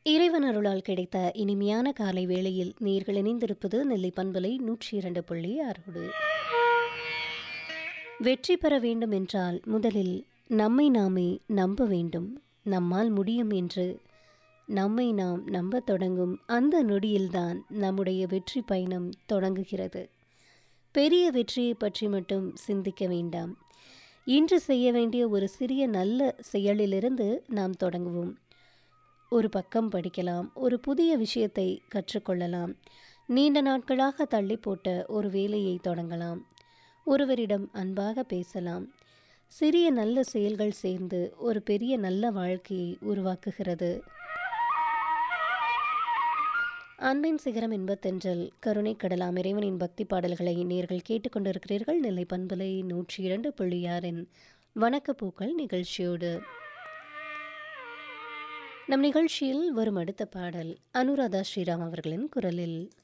இறைவன் அருளால் கிடைத்த இனிமையான காலை வேளையில் நீர்கள் இணைந்திருப்பது நெல்லை பண்பலை நூற்றி இரண்டு புள்ளி ஆறோடு வெற்றி பெற வேண்டும் என்றால் முதலில் நம்மை நாமே நம்ப வேண்டும் நம்மால் முடியும் என்று நம்மை நாம் நம்பத் தொடங்கும் அந்த நொடியில்தான் நம்முடைய வெற்றி பயணம் தொடங்குகிறது பெரிய வெற்றியை பற்றி மட்டும் சிந்திக்க வேண்டாம் இன்று செய்ய வேண்டிய ஒரு சிறிய நல்ல செயலிலிருந்து நாம் தொடங்குவோம் ஒரு பக்கம் படிக்கலாம் ஒரு புதிய விஷயத்தை கற்றுக்கொள்ளலாம் நீண்ட நாட்களாக தள்ளி போட்ட ஒரு வேலையை தொடங்கலாம் ஒருவரிடம் அன்பாக பேசலாம் சிறிய நல்ல செயல்கள் சேர்ந்து ஒரு பெரிய நல்ல வாழ்க்கையை உருவாக்குகிறது அன்பின் சிகரம் என்பத்தென்றல் கருணை கடலாம் இறைவனின் பக்தி பாடல்களை நேர்கள் கேட்டுக்கொண்டிருக்கிறீர்கள் நெல்லை பண்பலை நூற்றி இரண்டு புள்ளியாரின் வணக்கப்பூக்கள் நிகழ்ச்சியோடு நம் நிகழ்ச்சியில் வரும் அடுத்த பாடல் அனுராதா ஸ்ரீராம் அவர்களின் குரலில்